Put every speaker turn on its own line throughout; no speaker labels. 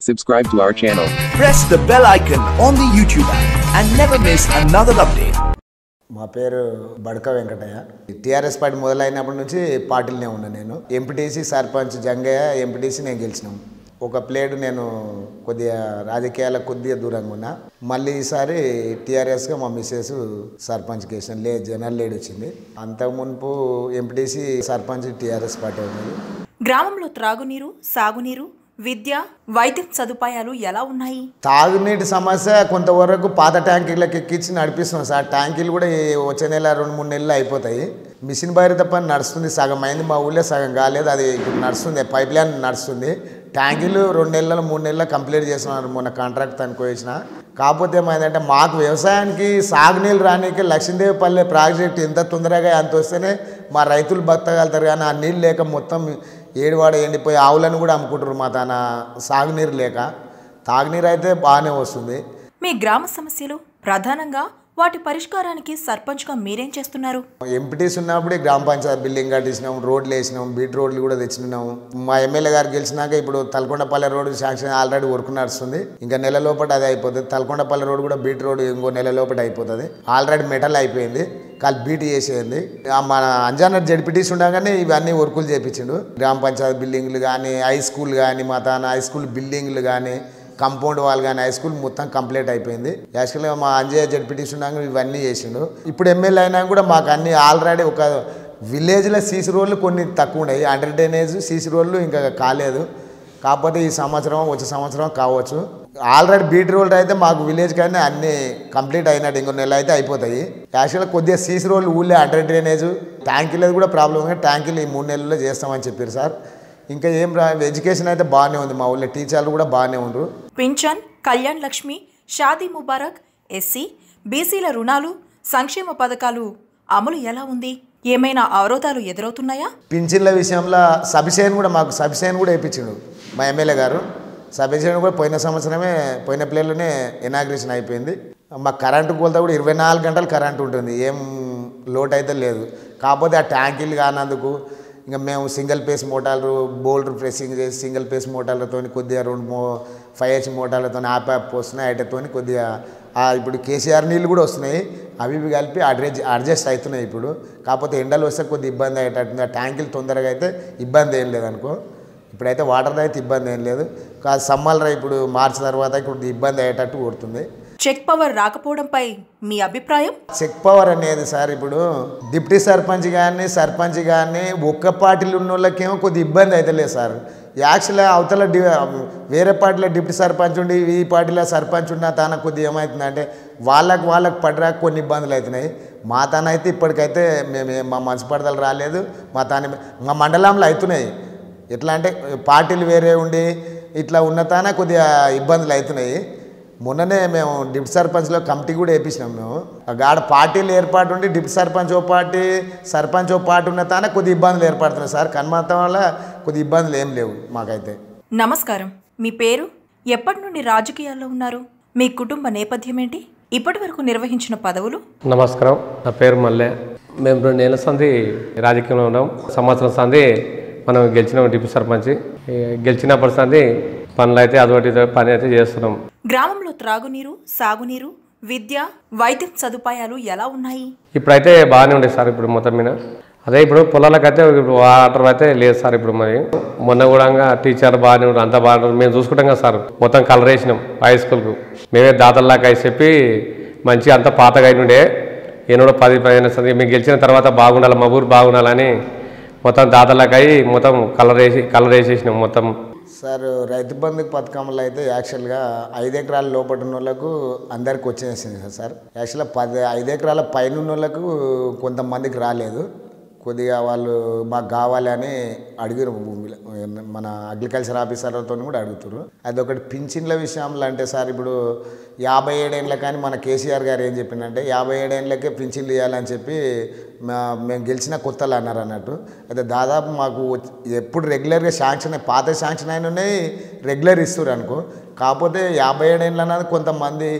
Subscribe to our channel.
press the bell icon on the YouTube app and never miss another update.
మా పేరు Badaka Venkataiah TRS party మొదలైనప్పటి నుంచి పార్టీలోనే ఉన్నా నేను ఎంపీటీసీ సర్పంచ్ జంగయ్య ఎంపీటీసీ నేను గెలిచినాం ఒక ప్లేట్ నేను కొద్దిగా రాజకీయాలకు కొద్దిగా దూరంగా ఉన్నా మళ్ళీ ఈసారి టీఆర్ఎస్గా మా మిస్సెస్ సర్పంచ్ గెలిచిన లే జనరల్ లేడ్ వచ్చింది అంతకు మునుపు ఎంపీటీసీ సర్పంచ్ టీఆర్ఎస్ పార్టీ ఉన్నది
గ్రామంలో త్రాగునీరు సాగునీరు విద్య వైద్యం సదుపాయాలు ఎలా ఉన్నాయి
తాగునీటి సమస్య కొంతవరకు పాత ట్యాంకీలకు ఎక్కించి నడిపిస్తున్నాం సార్ ట్యాంకీలు కూడా ఈ వచ్చే నెల రెండు మూడు నెలలు అయిపోతాయి మిషన్ భైరత పని నడుస్తుంది సగం అయింది మా ఊళ్ళో సగం కాలేదు అది ఇప్పుడు నడుస్తుంది పైప్ లైన్ నడుస్తుంది ట్యాంకీలు రెండు నెలలు మూడు నెలలు కంప్లీట్ చేస్తున్నారు మొన్న కాంట్రాక్ట్ అనుకోవచ్చిన కాకపోతే ఏమైందంటే మాకు వ్యవసాయానికి సాగునీళ్ళు రానికి లక్ష్మీదేవిపల్లె ప్రాజెక్ట్ ఎంత తొందరగా అంత వస్తేనే మా రైతులు బతకగలుగుతారు కానీ ఆ నీళ్ళు లేక మొత్తం ఏడువాడ ఎండిపోయి ఆవులను కూడా అమ్ముకుంటారు మా తన సాగునీరు లేక తాగునీరు అయితే బాగానే వస్తుంది
మీ గ్రామ సమస్యలు ప్రధానంగా వాటి పరిష్కారానికి సర్పంచ్గా మీరేం చేస్తున్నారు
ఎంపీటీస్ ఉన్నప్పుడే గ్రామ పంచాయతీ బిల్డింగ్ కట్టించినాం రోడ్లు వేసినాం బీట్ రోడ్లు కూడా తెచ్చినాం మా ఎమ్మెల్యే గారు గెలిచినాక ఇప్పుడు Thalakondapalli road sanction already work నడుస్తుంది ఇంకా నెల లోపల అది అయిపోతుంది తలకొండపల్లి రోడ్ కూడా బీట్ రోడ్ ఇంకో నెల లోపల అయిపోతుంది ఆల్రెడీ మెటల్ అయిపోయింది కాలు బీట్ చేసేయండి ఆ మన అంజానర్ జడ్పీటీస్ ఉండగానే ఇవన్నీ వర్కులు చేపించిండు గ్రామ పంచాయతీ బిల్డింగ్లు కానీ హై స్కూల్ కానీ మా తాన హై స్కూల్ బిల్డింగ్లు కానీ కంపౌండ్ వాల్ కానీ హై స్కూల్ మొత్తం కంప్లీట్ అయిపోయింది యాక్చువల్గా మా అంజయ్య జడ్పీటీస్ ఉన్నాక ఇవన్నీ చేసిండు ఇప్పుడు ఎమ్మెల్యే అయినా కూడా మాకు అన్ని ఆల్రెడీ ఒక విలేజ్లో సీసీ రోడ్లు కొన్ని తక్కువ ఉన్నాయి అండర్ డ్రైనేజ్ సీసీ రోడ్లు ఇంకా కాలేదు కాకపోతే ఈ సంవత్సరం వచ్చే సంవత్సరం కావచ్చు ఆల్రెడీ బీట్ రోడ్ అయితే మాకు విలేజ్ కానీ అన్ని కంప్లీట్ అయినట్టు ఇంకో నెల అయితే అయిపోతాయి యాక్చువల్గా కొద్దిగా సీసీ రోడ్లు ఊళ్ళే అండర్ డ్రైనేజ్ ట్యాంకీలేదు కూడా ప్రాబ్లం ఉంది ట్యాంకీలు ఈ మూడు నెలల్లో చేస్తామని చెప్పారు సార్ ఇంకా ఏం రా ఎడ్యుకేషన్ అయితే బాగానే ఉంది మా ఊళ్ళో టీచర్లు కూడా బాగానే ఉన్నారు
పింఛన్ కళ్యాణ్ లక్ష్మి షాదీ ముబారక్ ఎస్సీ బీసీల రుణాలు సంక్షేమ పథకాలు అమలు ఎలా ఉంది ఏమైనా అవరోధాలు ఎదురవుతున్నాయా
పింఛన్ల విషయంలో సబిసేన్ కూడా మాకు సబిసేన్ కూడా వేయించిండు మా ఎమ్మెల్యే గారు సబిసేన్ కూడా పోయిన సంవత్సరమే పోయిన ప్లేలోనే ఇనాగ్రేషన్ అయిపోయింది మా కరెంటు కోల్తా కూడా ఇరవై నాలుగు గంటలు కరెంటు ఉంటుంది ఏం లోటు అయితే లేదు కాకపోతే ఆ ట్యాంకీలు కానందుకు ఇంకా మేము సింగిల్ పేస్ మోటార్లు బోల్డర్ ప్రెస్సింగ్ చేసి సింగిల్ పేస్ మోటార్లతో కొద్దిగా రెండు మో ఫైవ్ హెచ్ మోటార్లతో ఆప్ ఆప్ వస్తున్నాయి వాటితో కొద్దిగా ఆ ఇప్పుడు కేసీఆర్ నీళ్ళు కూడా వస్తున్నాయి అవి ఇవి కలిపి అడ్జస్ట్ అడ్జస్ట్ అవుతున్నాయి ఇప్పుడు కాకపోతే ఎండలు వస్తే కొద్దిగా ఇబ్బంది అయ్యేటట్టుంది ఆ ట్యాంకులు తొందరగా అయితే ఇబ్బంది ఏం లేదనుకో ఇప్పుడైతే వాటర్ అయితే ఇబ్బంది ఏం లేదు కాదు సమ్మర్ ఇప్పుడు మార్చి తర్వాత ఇప్పుడు ఇబ్బంది అయ్యేటట్టు కొడుతుంది
చెక్ పవర్ రాకపోవడంపై మీ అభిప్రాయం
చెక్ పవర్ అనేది సార్ ఇప్పుడు డిప్యూటీ సర్పంచ్ కానీ సర్పంచ్ కానీ ఒక్క పార్టీలు ఉన్న వాళ్ళకేమో కొద్ది ఇబ్బంది అయితే లేదు సార్ యాక్చువల్గా అవతల డి వేరే పార్టీలో డిప్యూటీ సర్పంచ్ ఉండి ఈ పార్టీలో సర్పంచ్ ఉన్న తాన కొద్ది ఏమవుతుందంటే వాళ్ళకు వాళ్ళకు పడరాక కొన్ని ఇబ్బందులు అవుతున్నాయి మా తాన అయితే ఇప్పటికైతే మేము ఏం- మా మంచి పడతలు రాలేదు మా తాన మా మండలంలో అవుతున్నాయి ఎట్లా అంటే పార్టీలు వేరే ఉండి ఇట్లా ఉన్న తాన కొద్దిగా ఇబ్బందులు అవుతున్నాయి మొన్ననే మేము డిప్యూటీ సర్పంచ్లో కమిటీ కూడా వేయించినాం మేము ఆడ పార్టీలు ఏర్పాటు ఉండి డిప్యూటీ సర్పంచ్ ఓ పార్టీ సర్పంచ్ ఓ పార్టీ ఉన్న తానే కొద్ది ఇబ్బందులు ఏర్పడుతున్నాయి సార్ కన్మతం వల్ల కొద్ది ఇబ్బందులు ఏం లేవు మాకైతే
నమస్కారం మీ పేరు ఎప్పటి నుండి రాజకీయాల్లో ఉన్నారు మీ కుటుంబ నేపథ్యం ఏంటి ఇప్పటి వరకు నిర్వహించిన పదవులు
నమస్కారం నా పేరు మల్లె మేము రెండు నెలల సంది రాజకీయంలో ఉన్నాం సంవత్సరం సంది మనం గెలిచిన డిప్యూటీ సర్పంచ్ ఈ గెలిచినప్పటి సంది పనులు అయితే అదొకటి ఇదొకటి పని అయితే చేస్తున్నాం
గ్రామంలో త్రాగునీరు సాగునీరు విద్య వైద్యం సదుపాయాలు ఎలా ఉన్నాయి
ఇప్పుడైతే బాగానే ఉండే సార్ ఇప్పుడు మొత్తం మీద అదే ఇప్పుడు పొలాలకైతే ఇప్పుడు వాటర్ అయితే లేదు సార్ ఇప్పుడు మరి మొన్న కూడా టీచర్ బాగానే ఉన్నారు అంతా బాగున్నారు మేము చూసుకుంటాం కదా సార్ మొత్తం కలర్ వేసినాం హై స్కూల్కు మేమే దాతల్లాగా అయి చెప్పి మంచిగా అంతా పాతగా అయిన ఉండే ఈయన కూడా పది పదిహేను సంది మేము గెలిచిన తర్వాత బాగుండాలి మా ఊరు బాగుండాలని మొత్తం దాతల్లాగా అయి మొత్తం కలర్ వేసి కలర్ వేసేసినాం మొత్తం
సార్ రైతు బంధు పథకంలో అయితే యాక్చువల్గా ఐదు ఎకరాల లోపల ఉన్న వాళ్ళకు అందరికి వచ్చేసింది కదా సార్ యాక్చువల్గా పది ఐదు ఎకరాల పైన ఉన్న వాళ్ళకు కొంతమందికి రాలేదు కొద్దిగా వాళ్ళు మాకు కావాలి అని అడిగారు భూమిలో మన అగ్రికల్చర్ ఆఫీసర్లతో కూడా అడుగుతారు అదొకటి పింఛన్ల విషయంలో అంటే సార్ ఇప్పుడు యాభై ఏడేళ్ళ కానీ మన కేసీఆర్ గారు ఏం చెప్పిందంటే యాభై ఏడేళ్ళకే పింఛన్లు ఇవ్వాలని చెప్పి మా- మేము గెలిచిన కొత్తలు అన్నారు అన్నట్టు అయితే దాదాపు మాకు వచ్చి- ఎప్పుడు రెగ్యులర్గా శాంక్షన్ అయ్యి- పాత శాంక్షన్ అయిన ఉన్నాయి రెగ్యులర్ ఇస్తారు అనుకో కాకపోతే యాభై ఏడేళ్ళు అన్నది కొంతమంది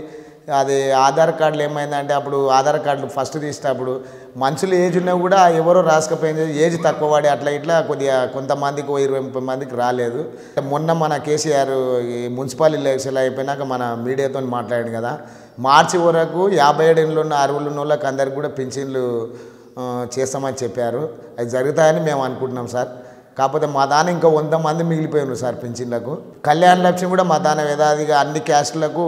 అది ఆధార్ కార్డులు ఏమైందంటే అప్పుడు ఆధార్ కార్డులు ఫస్ట్ తీసేటప్పుడు మనుషులు ఏజ్ ఉన్నా కూడా ఎవరో రాసుకపోయింది ఏజ్ తక్కువ వాడి అట్లా ఇట్లా కొద్దిగా కొంతమందికి ఓ ఇరవై ముప్పై మందికి రాలేదు మొన్న మన కేసీఆర్ ఈ మున్సిపల్ ఎలక్షన్ అయిపోయినాక మన మీడియాతో మాట్లాడాడు కదా మార్చి వరకు యాభై ఏడేళ్ళు ఉన్న అరవై ఉన్న వాళ్ళకి అందరికి కూడా పింఛన్లు ఆ, చేస్తామని చెప్పారు అది జరుగుతాయని మేము అనుకుంటున్నాం సార్ కాకపోతే మా దాని ఇంకా వంద మంది మిగిలిపోయారు సార్ పింఛన్లకు కళ్యాణ లక్ష్మి కూడా మా దాని యథాదిగా అన్ని క్యాస్టులకు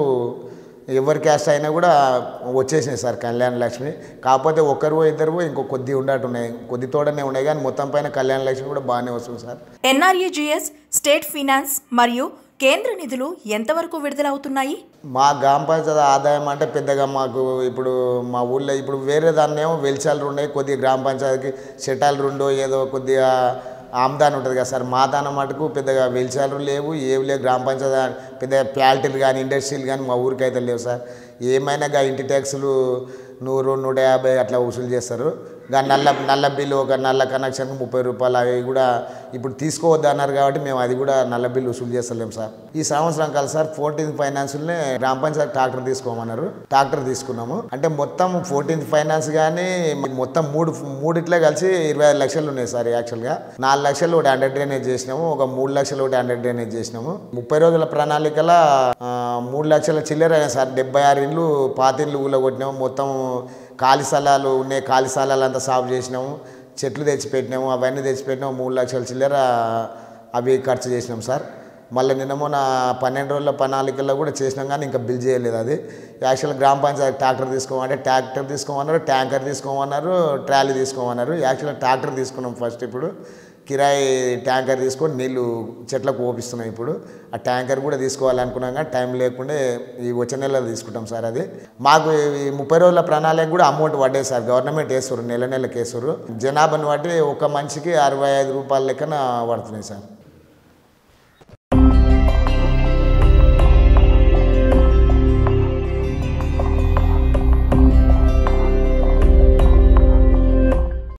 ఎవరి క్యాస్ట్ అయినా కూడా వచ్చేసినాయి సార్ కళ్యాణ లక్ష్మి కాకపోతే ఒకరు ఇద్దరు ఇంకో కొద్ది ఉండట్టు ఉన్నాయి కొద్ది తోడనే ఉన్నాయి కానీ మొత్తం పైన కళ్యాణ లక్ష్మి కూడా బాగానే వస్తుంది సార్
ఎన్ఆర్ఈజీఎస్ స్టేట్ ఫినాన్స్ మరియు కేంద్ర నిధులు ఎంతవరకు విడుదలవుతున్నాయి
మా గ్రామ పంచాయతీ ఆదాయం అంటే పెద్దగా మాకు ఇప్పుడు మా ఊళ్ళో ఇప్పుడు వేరే దాన్నేమో వెలిచాలు ఉన్నాయి కొద్దిగా గ్రామ పంచాయతీకి చెటాలు రెండో ఏదో కొద్దిగా ఆమ్దాన్ ఉంటుంది కదా సార్ మా దాని మటుకు పెద్దగా వెలిచాలు లేవు ఏవి లేవు గ్రామ పంచాయతీ పెద్దగా ప్యాల్టీలు కానీ ఇండస్ట్రీలు కానీ మా ఊరికి అయితే లేవు సార్ ఏమైనా గా ఇంటి ట్యాక్సులు నూరు నూట యాభై అట్లా వసూలు చేస్తారు గా నల్ల నల్ల బిల్లు ఒక నల్ల కనెక్షన్కి ముప్పై రూపాయలు అవి కూడా ఇప్పుడు తీసుకోవద్దు అన్నారు కాబట్టి మేము అది కూడా నల్ల బిల్లు వసూలు చేస్తలేం సార్ ఈ సంవత్సరం కాదు సార్ ఫోర్టీన్త్ ఫైనాన్స్లోనే గ్రామ పంచాయతీ ట్రాక్టర్ తీసుకోమన్నారు ట్రాక్టర్ తీసుకున్నాము అంటే మొత్తం ఫోర్టీన్త్ ఫైనాన్స్ కానీ మొత్తం మూడు మూడిట్లో కలిసి ఇరవై ఐదు లక్షలు ఉన్నాయి సార్ యాక్చువల్గా నాలుగు లక్షలు ఒకటి అండర్ డ్రైనేజ్ చేసినాము ఒక మూడు లక్షలు ఒకటి అండర్ డ్రైనేజ్ చేసినాము ముప్పై రోజుల ప్రణాళికల ఆ, మూడు లక్షల చిల్లర అయినా సార్ డెబ్బై ఆరు ఇండ్లు పాత ఇండ్లు ఊళ్ళో కొట్టినాము మొత్తం ఖాళీ స్థలాలు ఉన్నాయి ఖాళీ స్థలాలు అంతా సాగు చేసినాము చెట్లు తెచ్చిపెట్టినాము అవన్నీ తెచ్చిపెట్టినాము మూడు లక్షల చిల్లర అవి ఖర్చు చేసినాం సార్ మళ్ళీ నిన్న మొన్న పన్నెండు రోజుల ప్రణాళికల్లో కూడా చేసినాం కానీ ఇంకా బిల్ చేయలేదు అది యాక్చువల్ గ్రామ పంచాయతీ ట్రాక్టర్ తీసుకోమంటే ట్రాక్టర్ తీసుకోమన్నారు ట్యాంకర్ తీసుకోమన్నారు ట్రాలీ తీసుకోమన్నారు యాక్చువల్ ట్రాక్టర్ తీసుకున్నాం ఫస్ట్ ఇప్పుడు కిరాయి ట్యాంకర్ తీసుకొని నీళ్లు చెట్లకు ఓపిస్తున్నాం ఇప్పుడు ఆ ట్యాంకర్ కూడా తీసుకోవాలనుకున్నాం కానీ టైం లేకుండా ఈ వచ్చే నెలలో తీసుకుంటాం సార్ అది మాకు ఈ ముప్పై రోజుల ప్రణాళిక కూడా అమౌంట్ పడ్డాయి సార్ గవర్నమెంట్ వేస్తారు నెల నెలకి వేస్తారు జనాభాని బట్టి ఒక మనిషికి అరవై ఐదు రూపాయల లెక్కన పడుతున్నాయి సార్